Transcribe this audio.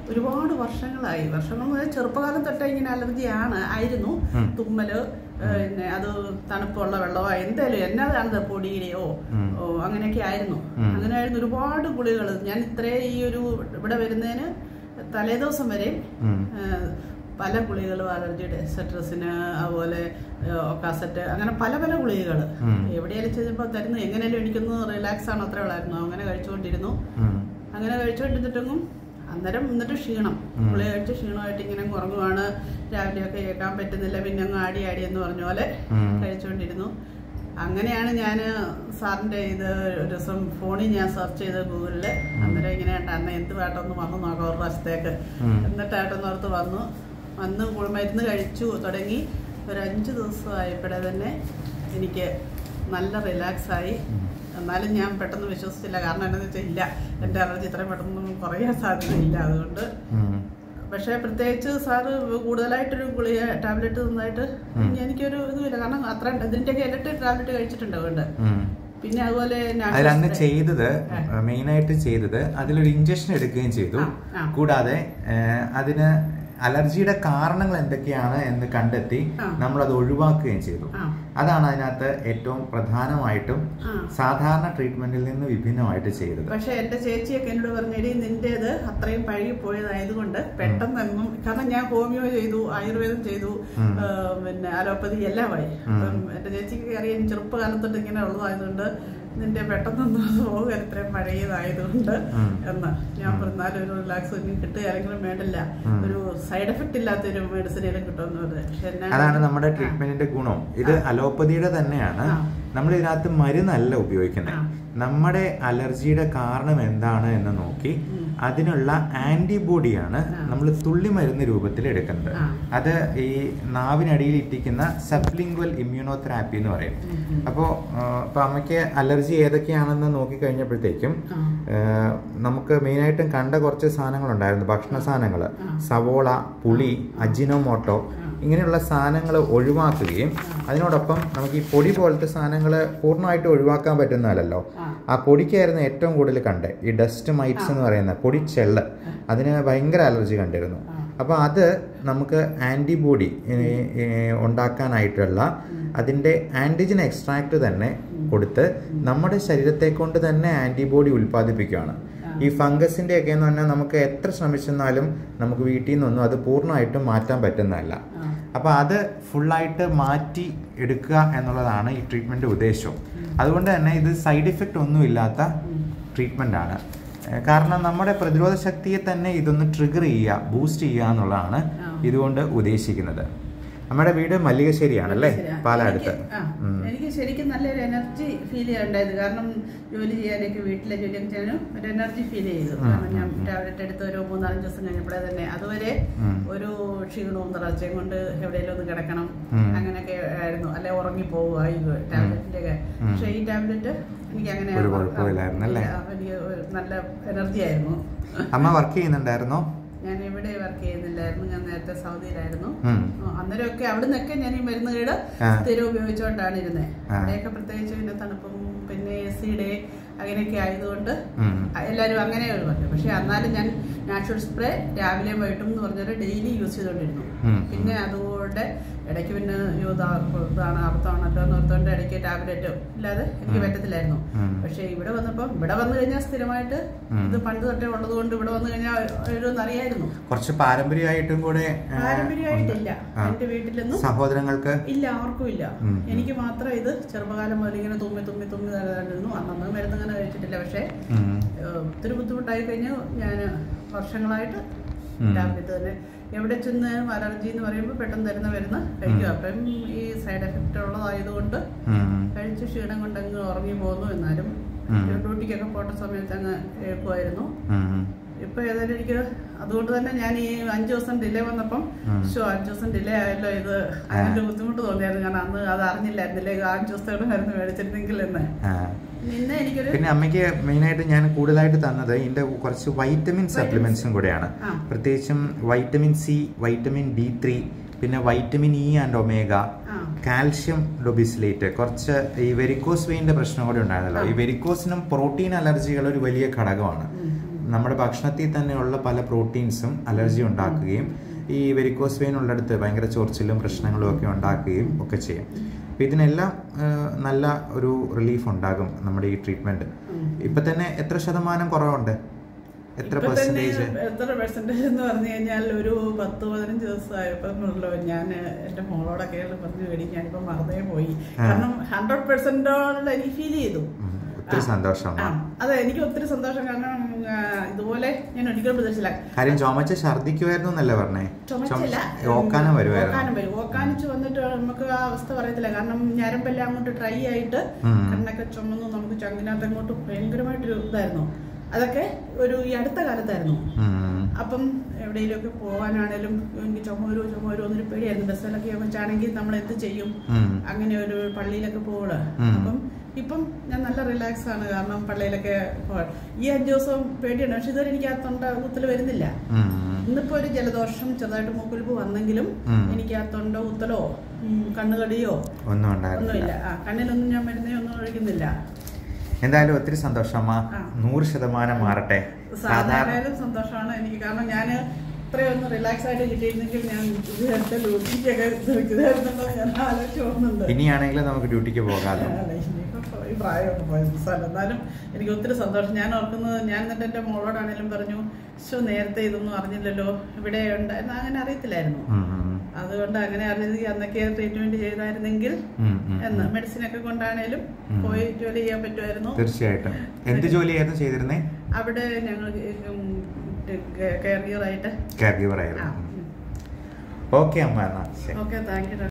ഒരുപാട് വർഷങ്ങളായി വർഷങ്ങൾ മുതൽ ചെറുപ്പകാലം തൊട്ടേ ഇങ്ങനെ അലർജിയാണ് ആയിരുന്നു ഉം. തുമ്മല് ഏഹ്, പിന്നെ അത് തണുപ്പുള്ള വെള്ളമോ എന്തായാലും എന്നതാണത് പൊടിയുടെയോ ഉം. ഓ അങ്ങനെയൊക്കെ ആയിരുന്നു ഉം. അങ്ങനെ ആയിരുന്നു ഒരുപാട് ഗുളികൾ ഞാൻ ഇത്രേ ഈ ഒരു ഇവിടെ വരുന്നതിന് തലേദിവസം വരെ ഉം. ഏഹ്, പല ഗുളികളും അലർജിയുടെ സെട്രസിന് അതുപോലെ ഒക്കാസെറ്റ് അങ്ങനെ പല പല ഗുളികകൾ ഉം. എവിടെയാലും ചെയ്തപ്പോൾ തരുന്നു എങ്ങനെയാലും എനിക്കൊന്ന് റിലാക്സ് ആണ് അത്രേ ഉള്ളായിരുന്നു അങ്ങനെ കഴിച്ചുകൊണ്ടിരുന്നു ഉം. അങ്ങനെ കഴിച്ചുകൊണ്ടിരുന്നിട്ടെങ്കിലും അന്നേരം എന്നിട്ട് ക്ഷീണം ഉം. ഗുളിക കഴിച്ച് ക്ഷീണമായിട്ട് ഇങ്ങനെ കുറങ്ങുവാണ് രാവിലെയൊക്കെ കേൾക്കാൻ പറ്റുന്നില്ല പിന്നെ അങ്ങ് ആടി ആടി എന്ന് പറഞ്ഞ പോലെ ഉം. കഴിച്ചുകൊണ്ടിരുന്നു അങ്ങനെയാണ് ഞാൻ സാറിൻ്റെ ഇത് ഒരു ദിവസം ഫോണിൽ ഞാൻ സെർച്ച് ചെയ്ത് ഗൂഗിളിൽ അന്നേരം ഇങ്ങനെ ഉണ്ട് അന്ന് എന്ത് വേട്ടൊന്ന് വന്നു നോക്കാം ഒരു പ്രാവശ്യത്തേക്ക് ഉം. എന്നിട്ടായിട്ടൊന്ന് ഓർത്ത് വന്നു വന്ന് ഗുളി- മരുന്ന് കഴിച്ചു തുടങ്ങി ഒരു അഞ്ച് ദിവസമായപ്പോഴേ തന്നെ എനിക്ക് നല്ല റിലാക്സ് ആയി എന്നാലും ഞാൻ പെട്ടെന്ന് വിശ്വസിച്ചില്ല കാരണം എന്താണെന്ന് വെച്ചാൽ ഇല്ല എൻ്റെ അലർജി ഇത്രയും പെട്ടെന്നൊന്നും കുറയാൻ സാധ്യതയില്ല അതുകൊണ്ട് ഉം. പക്ഷേ പ്രത്യേകിച്ച് സാറ് കൂടുതലായിട്ടൊരു ഗുളിക ടാബ്ലറ്റ് തന്നായിട്ട് ഉം. എനിക്കൊരു ഇതുമില്ല കാരണം അത്ര ഇതിൻ്റെയൊക്കെ ഇരട്ടി ടാബ്ലറ്റ് കഴിച്ചിട്ടുണ്ട് അതുകൊണ്ട് ഉം. പിന്നെ അതുപോലെ natural അതിലന്ന് spray. ചെയ്തത് ആ. മെയിനായിട്ട് ചെയ്തത് അതിലൊരു ഇഞ്ചക്ഷൻ എടുക്കുകയും ചെയ്തു ആ, ആ. കൂടാതെ ഏഹ്, അതിന് അലർജിയുടെ കാരണങ്ങൾ എന്തൊക്കെയാണ് എന്ന് കണ്ടെത്തി ആ. നമ്മൾ അത് ഒഴിവാക്കുകയും ചെയ്തു ആ. അതാണ് അതിനകത്ത് ഏറ്റവും പ്രധാനമായിട്ടും ആ. സാധാരണ ട്രീറ്റ്മെന്റിൽ നിന്ന് വിഭിന്നമായിട്ട് ചെയ്തത് പക്ഷെ എന്റെ ചേച്ചിയൊക്കെ എന്നോട് പറഞ്ഞെടി നിന്റേത് അത്രയും പഴകി പോയതായതുകൊണ്ട് പെട്ടെന്നൊന്നും കാരണം ഞാൻ ഹോമിയോ ചെയ്തു ആയുർവേദം ചെയ്തു ഉം. ആ, പിന്നെ അലോപ്പതി എല്ലാമായി ഉം. അപ്പം എന്റെ ചേച്ചിക്ക് അറിയാം ചെറുപ്പകാലത്തൊട്ട് ഇങ്ങനെ ഉള്ളതായതുകൊണ്ട് നിന്റെ പെട്ടെന്നൊന്നും പോകാൻ ഇത്രയും പഴകിയതായതുകൊണ്ട് ഉം. എന്ന് ഞാൻ ഉം. പറഞ്ഞാലും ഒരു റിലാക്സ് ഇനി കിട്ടുകയാണെങ്കിലും വേണ്ടില്ല ഉം. ഒരു സൈഡ് എഫക്റ്റ് ഇല്ലാത്തൊരു മെഡിസിനേലും കിട്ടുമെന്ന് പറഞ്ഞു പക്ഷെ എന്നാ- അതാണ് നമ്മുടെ ആ. ട്രീറ്റ്മെന്റിന്റെ ഗുണം ഇത് ആ. അലോപ്പതിയുടെ തന്നെയാണ് ആ. നമ്മൾ ഇതിനകത്ത് മരുന്നല്ല ഉപയോഗിക്കുന്നത് ആ. നമ്മുടെ അലർജിയുടെ കാരണം എന്താണ് എന്ന് നോക്കി ഉം. അതിനുള്ള ആന്റിബോഡിയാണ് ആ. നമ്മൾ തുള്ളി മരുന്ന് രൂപത്തിൽ എടുക്കുന്നത് ആ. അത് ഈ നാവിനടിയിൽ ഇട്ടിക്കുന്ന സബ്ലിംഗ്വൽ ഇമ്മ്യൂണോതെറാപ്പി എന്ന് പറയും ഉം, ഉം. അപ്പോൾ ഇപ്പൊ അമ്മയ്ക്ക് അലർജി ഏതൊക്കെയാണെന്ന് നോക്കി കഴിഞ്ഞപ്പോഴത്തേക്കും ആ. ഏഹ്, നമുക്ക് മെയിനായിട്ടും കണ്ട കുറച്ച് സാധനങ്ങളുണ്ടായിരുന്നു ഭക്ഷണ സാധനങ്ങൾ ആ. സവോള പുളി അജിനോമോട്ടോ ഇങ്ങനെയുള്ള സാധനങ്ങൾ ഒഴിവാക്കുകയും അതിനോടൊപ്പം നമുക്ക് ഈ പൊടി പോലത്തെ സാധനങ്ങൾ പൂർണ്ണമായിട്ട് ഒഴിവാക്കാൻ പറ്റുന്നതല്ലോ ആ. ആ പൊടിക്കായിരുന്നു ഏറ്റവും കൂടുതൽ കണ്ടത് ഈ ഡസ്റ്റ് മൈറ്റ്സ് എന്ന് പറയുന്ന പൊടിച്ചെള്ള് അതിന് ഭയങ്കര അലർജി കണ്ടിരുന്നു ആ. അപ്പോൾ അത് നമുക്ക് ആൻറ്റിബോഡി ഉണ്ടാക്കാനായിട്ടുള്ള അതിൻ്റെ ആൻറ്റിജൻ എക്സ്ട്രാക്ട് തന്നെ കൊടുത്ത് നമ്മുടെ ശരീരത്തെ കൊണ്ട് തന്നെ ആൻറ്റിബോഡി ഉൽപ്പാദിപ്പിക്കുകയാണ് ഈ ഫംഗസിൻ്റെ ഒക്കെ എന്ന് പറഞ്ഞാൽ നമുക്ക് എത്ര ശ്രമിച്ചെന്നാലും നമുക്ക് വീട്ടിൽ നിന്നൊന്നും അത് പൂർണ്ണമായിട്ടും മാറ്റാൻ പറ്റുന്നതല്ല ആ. അപ്പോൾ അത് ഫുള്ളായിട്ട് മാറ്റി എടുക്കുക എന്നുള്ളതാണ് ഈ ട്രീറ്റ്മെൻറ്റ് ഉദ്ദേശം അതുകൊണ്ട് തന്നെ ഇത് സൈഡ് ഇഫക്റ്റ് ഒന്നും ഇല്ലാത്ത ട്രീറ്റ്മെൻ്റ് ആണ് ഏഹ് കാരണം നമ്മുടെ പ്രതിരോധ ശക്തിയെ തന്നെ ഇതൊന്ന് ട്രിഗർ ചെയ്യുക ബൂസ്റ്റ് ചെയ്യുക എന്നുള്ളതാണ് ആ. ഇതുകൊണ്ട് ഉദ്ദേശിക്കുന്നത് നമ്മുടെ വീട് മല്ലികശ്ശേരിയാണല്ലേ ശരിയാ. പാലാടുത്ത് എനിക്ക് ആ, ഉം. എനിക്ക് ശരിക്കും നല്ലൊരു എനർജി ഫീൽ ചെയ്യാണ്ടായത് കാരണം ജോലി ചെയ്യാനൊക്കെ വീട്ടിലെ ജോലിയൊക്കെ ചെയ്യാനും ഒരു എനർജി ഫീൽ ചെയ്തു ഉം, കാരണം ഞാൻ ഉം, ഉം. ടാബ്ലറ്റ് എടുത്ത് ഒരു മൂന്നാലഞ്ച് ദിവസം കഴിഞ്ഞപ്പോഴേ തന്നെ അതുവരെ ഉം. ഒരു ക്ഷീണവും തളർച്ചയും കൊണ്ട് എവിടെയെങ്കിലും ഒന്ന് കിടക്കണം ഉം. അങ്ങനെയൊക്കെ ആയിരുന്നു അല്ലെ ഉറങ്ങി പോവുക ഈ ടാബ്ലറ്റിന്റെ ഒക്കെ ഉം. പക്ഷെ ഈ ടാബ്ലറ്റ് എനിക്ക് അങ്ങനെ ഒരു കുഴപ്പമില്ലായിരുന്നു അല്ലേ? ഇല്ല, എനിക്ക് ഒരു നല്ല എനർജി ആയിരുന്നു അമ്മ വർക്ക് ചെയ്യുന്നുണ്ടായിരുന്നോ ഞാൻ ഇവിടെ വർക്ക് ചെയ്യുന്നില്ലായിരുന്നു ഞാൻ നേരത്തെ സൗദിയിലായിരുന്നു ഉം. ആ, അന്നേരമൊക്കെ അവിടെ നിന്നൊക്കെ ഞാൻ ഈ മരുന്ന് കേട് ആ. സ്ഥിരം ഉപയോഗിച്ചുകൊണ്ടാണ് ഇരുന്നത് ആ. അവിടെയൊക്കെ പ്രത്യേകിച്ച് പിന്നെ തണുപ്പും പിന്നെ എ സിയുടെ അങ്ങനെയൊക്കെ ആയതുകൊണ്ട് ഉം. എല്ലാവരും അങ്ങനെ ഒരു പറഞ്ഞു പക്ഷെ എന്നാലും ഞാൻ നാച്ചുറൽ സ്പ്രേ രാവിലെയും വൈകിട്ടും എന്ന് പറഞ്ഞാൽ ഡെയിലി യൂസ് ചെയ്തുകൊണ്ടിരുന്നു ഉം. പിന്നെ അതുകൊണ്ട് ഇടയ്ക്ക് പിന്നെ അയ്യോ ഇതാ ഇതാണ് അബദ്ധമാണല്ലോ എന്ന് ഓർത്തുകൊണ്ട് ഇടയ്ക്ക് ടാബ്ലറ്റ് ഇല്ലാതെ എനിക്ക് ഉം. പറ്റത്തില്ലായിരുന്നു ഉം. പക്ഷെ ഇവിടെ വന്നപ്പോൾ ഇവിടെ വന്നു കഴിഞ്ഞാൽ സ്ഥിരമായിട്ട് ഉം. ഇത് പണ്ട് തൊട്ടേ ഉള്ളത് കൊണ്ട് ഇവിടെ വന്നു കഴിഞ്ഞാൽ ഒരു അറിയായിരുന്നു കുറച്ച് പാരമ്പര്യമായിട്ടും കൂടെ ഏഹ്, പാരമ്പര്യമായിട്ടില്ല ഉണ്ട്. ആ. എന്റെ വീട്ടിലൊന്നും സഹോദരങ്ങൾക്ക് ഇല്ല ആർക്കും ഇല്ല ഉം. എനിക്ക് മാത്രം ഇത് ചെറുപ്പകാലം മുതൽ ഇങ്ങനെ തുമ്മി തുമ്മി തുമ്മി തരുന്നു അന്നൊന്നും മരുന്ന് അങ്ങനെ കഴിച്ചിട്ടില്ല പക്ഷേ ഉം. ഏഹ്, ഒത്തിരി ബുദ്ധിമുട്ടായി കഴിഞ്ഞു ഞാൻ വർഷങ്ങളായിട്ട് ഉം. ടാബ്ലറ്റ് തന്നെ എവിടെ ചെന്ന് അലർജി എന്ന് പറയുമ്പോൾ പെട്ടെന്ന് തരുന്ന മരുന്ന് കഴിക്കും ഉം. അപ്പം ഈ സൈഡ് എഫക്റ്റ് ഉള്ളതായതുകൊണ്ട് ഉം. കഴിച്ച് ക്ഷീണം കൊണ്ട് അങ്ങ് ഉറങ്ങി പോകുന്നു എന്നാലും ഉം. ഡ്യൂട്ടിക്കൊക്കെ പോട്ട സമയത്ത് അങ്ങ് കേൾക്കുമായിരുന്നു ഉം. ഇപ്പൊ ഏതായാലും എനിക്ക് അതുകൊണ്ട് തന്നെ ഞാൻ ഈ അഞ്ചു ദിവസം ഡിലേ വന്നപ്പം ഉം. ഷോ അഞ്ചു ദിവസം ഡിലേ ആയല്ലോ ഇത് അങ്ങനെ ബുദ്ധിമുട്ട് തോന്നിയായിരുന്നു കാരണം അന്ന് അത് അറിഞ്ഞില്ലായിരുന്നില്ലേ ഇത് അഞ്ചു ദിവസത്തോടെ മരുന്ന് മേടിച്ചിരുന്നെങ്കിൽ എന്ന് ആ. പിന്നെ എനിക്കൊരു പിന്നെ അമ്മയ്ക്ക് മെയിനായിട്ട് ഞാൻ കൂടുതലായിട്ട് തന്നത് ഇതിന്റെ കുറച്ച് വൈറ്റമിൻ സപ്ലിമെന്റ്സും കൂടെയാണ് ആ. പ്രത്യേകിച്ചും vitamin C vitamin D three പിന്നെ വൈറ്റമിൻ ഇ ആൻഡ് ഒമേഗ ആ. കാൽഷ്യം ഡൊബിസിലേറ്റ് കുറച്ച് ഈ വെരിക്കോസ് വെയിൻ്റെ പ്രശ്നം കൂടെ ഉണ്ടായിരുന്നല്ലോ ആ. ഈ വെരിക്കോസിനും പ്രോട്ടീൻ അലർജികൾ ഒരു വലിയ ഘടകമാണ് ഉം. നമ്മുടെ ഭക്ഷണത്തിൽ തന്നെയുള്ള പല പ്രോട്ടീൻസും അലർജി ഉണ്ടാക്കുകയും ഈ വെരിക്കോസ് വെയിൻ ഉള്ളിടത്ത് ഭയങ്കര ചൊറിച്ചിലും പ്രശ്നങ്ങളും ഒക്കെ ഉണ്ടാക്കുകയും ഒക്കെ ചെയ്യും അപ്പോൾ ഇതിനെല്ലാം ആ, നല്ല ഒരു റിലീഫ് ഉണ്ടാകും നമ്മുടെ ഈ ട്രീറ്റ്മെൻറ്റ് ഉം. ഇപ്പം തന്നെ എത്ര ശതമാനം കുറവുണ്ട് എത്ര ഇപ്പൊ തന്നെ പെർസെൻറ്റേജ് എത്ര പെർസെന്റേജ് എന്ന് പറഞ്ഞു കഴിഞ്ഞാൽ ഒരു പത്ത് പതിനഞ്ച് ദിവസമായപ്പോഴുള്ളൂ ഞാൻ എന്റെ മോളോടൊക്കെ പറഞ്ഞു മേടി ഞാനിപ്പോ മറന്നേ പോയി ആ. കാരണം ഹൺഡ്രഡ് പെർസെന്റോളം എനിക്ക് ഫീൽ ചെയ്തു ഒത്തിരി ആ. സന്തോഷം ആ, അതെ എനിക്ക് ഒത്തിരി സന്തോഷം കാരണം ആ, ഇതുപോലെ ഞാൻ ഒരിക്കലും പ്രതീക്ഷിച്ചില്ല കാര്യം ചുമച്ച് ഛർദ്ദിക്കുമായിരുന്നു എന്നല്ലേ പറഞ്ഞേ ചുമച്ചില്ല ചുമച്ച് ഓക്കാനം വരുമായിരുന്നു ഓക്കാനം വരും ഓക്കാനിച്ച് വന്നിട്ട് നമുക്ക് ആ അവസ്ഥ പറയത്തില്ല കാരണം ഞരമ്പെല്ലാം അങ്ങോട്ട് ഡ്രൈ ആയിട്ട് ഉം. കണ്ണൊക്കെ ചുമന്നു നമുക്ക് ചങ്കിനകത്ത് അങ്ങോട്ട് ഭയങ്കരമായിട്ടൊരു ഇതായിരുന്നു അതൊക്കെ ഒരു ഈ അടുത്ത കാലത്തായിരുന്നു ഉം. അപ്പം എവിടെയെങ്കിലുമൊക്കെ പോകാനാണേലും എനിക്ക് ചുമ വരൂ ചുമ വരൂ എന്നൊരു പേടിയായിരുന്നു ബസ്സിലൊക്കെ വെച്ചാണെങ്കിൽ നമ്മൾ എന്ത് ചെയ്യും ഉം. അങ്ങനെ ഒരു പള്ളിയിലൊക്കെ പോവുക ഉം. അപ്പം ഇപ്പം ഞാൻ നല്ല റിലാക്സ് ആണ് കാരണം പള്ളിയിലൊക്കെ പോകാൻ ഈ അഞ്ചു ദിവസം പേടിയുണ്ട് പക്ഷെ ഇതുവരെ എനിക്ക് ആ തൊണ്ട കുത്തൽ വരുന്നില്ല ഉം. ഇന്നിപ്പോ ഒരു ജലദോഷം ചെറുതായിട്ട് മൂക്കൊലിപ്പ് വന്നെങ്കിലും ഉം. എനിക്ക് ആ തൊണ്ട കുത്തലോ ഉം, കണ്ണുകടിയോ ഒന്നും ഉണ്ടായിരുന്നില്ല ഒന്നുമില്ല ആ കണ്ണിലൊന്നും ഞാൻ മരുന്നേ ഒന്നും ഒഴിക്കുന്നില്ല എന്തായാലും ഒത്തിരി സന്തോഷം അമ്മ ആ. നൂറ് ശതമാനം മാറട്ടെ സാധാരണ സാധാരണ സന്തോഷമാണ് എനിക്ക് കാരണം ഞാൻ ഇത്രയൊന്ന് റിലാക്സ് ആയിട്ട് കിട്ടിയിരുന്നെങ്കിൽ ഞാൻ ഇതുവരെ ഡ്യൂട്ടിക്കൊക്കെ ഇതായിരുന്നുണ്ടോ ഞാൻ ആലോചിച്ച് പോകുന്നുണ്ട് ഇനിയാണെങ്കിലും നമുക്ക് ഡ്യൂട്ടിക്ക് പോകാമല്ലോ അല്ല, ഇനിയിപ്പോ ഈ പ്രായമൊക്കെ പോയ സ്ഥലം എന്നാലും എനിക്ക് ഒത്തിരി സന്തോഷം ഞാൻ ഓർക്കുന്നത് ഞാൻ എന്നിട്ട് എൻ്റെ മോളോടാണേലും പറഞ്ഞു ശോ നേരത്തെ ഇതൊന്നും അറിഞ്ഞില്ലല്ലോ ഇവിടെ ഉണ്ടായിരുന്നു അങ്ങനെ അറിയത്തില്ലായിരുന്നു ഉം, ഉം. അതുകൊണ്ട് അങ്ങനെ അറിഞ്ഞെങ്കിൽ അന്നൊക്കെ ട്രീറ്റ്മെന്റ് ചെയ്തായിരുന്നെങ്കിൽ ഉം, ഉം, എന്ന് ഉം. മെഡിസിൻ ഒക്കെ കൊണ്ടാണേലും ഉം. പോയി ജോലി ചെയ്യാൻ പറ്റുമായിരുന്നു തീർച്ചയായിട്ടും എന്ത് ജോലിയായിരുന്നു ചെയ്തിരുന്നേ അവിടെ ഞങ്ങൾ കെയർ ഗിയർ ആയിട്ട് കെയർ ഗീവർ ആ ആയിരുന്നു ഓക്കെ അമ്മ എന്നാ ശരി ഓക്കെ താങ്ക് യു